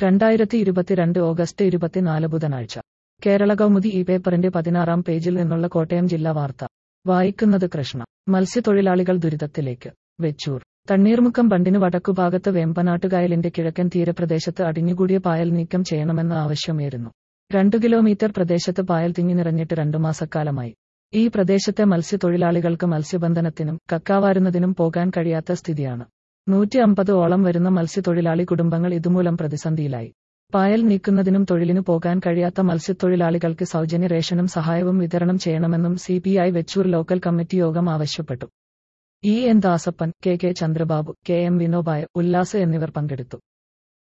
രണ്ടായിരത്തി ഇരുപത്തിരണ്ട് ഓഗസ്റ്റ് ഇരുപത്തിനാല് ബുധനാഴ്ച കേരള കൗമുദി ഈ പേപ്പറിന്റെ പതിനാറാം പേജിൽ നിന്നുള്ള കോട്ടയം ജില്ലാ വാർത്ത വായിക്കുന്നത് കൃഷ്ണ മത്സ്യത്തൊഴിലാളികൾ ദുരിതത്തിലേക്ക് വെച്ചൂർ തണ്ണീർമുക്കം ബണ്ടിന് വടക്കുഭാഗത്ത് വേമ്പനാട്ടുകായലിന്റെ കിഴക്കൻ തീരപ്രദേശത്ത് അടിഞ്ഞുകൂടിയ പായൽ നീക്കം ചെയ്യണമെന്ന ആവശ്യമേറുന്നു രണ്ടു കിലോമീറ്റർ പ്രദേശത്ത് പായൽ തിങ്ങി നിറഞ്ഞിട്ട് രണ്ടു മാസക്കാലമായി ഈ പ്രദേശത്തെ മത്സ്യത്തൊഴിലാളികൾക്ക് മത്സ്യബന്ധനത്തിനും കക്കാവാരുന്നതിനും പോകാൻ കഴിയാത്ത സ്ഥിതിയാണ് നൂറ്റി അമ്പത് ഓളം വരുന്ന മത്സ്യത്തൊഴിലാളി കുടുംബങ്ങൾ ഇതുമൂലം പ്രതിസന്ധിയിലായി പായൽ നീക്കുന്നതിനും തൊഴിലിനു പോകാൻ കഴിയാത്ത മത്സ്യത്തൊഴിലാളികൾക്ക് സൗജന്യ റേഷനും സഹായവും വിതരണം ചെയ്യണമെന്നും C P I Vechoor local committee യോഗം ആവശ്യപ്പെട്ടു E N Dasappan K K Chandrababu K M വിനോബായ ഉല്ലാസ് എന്നിവർ പങ്കെടുത്തു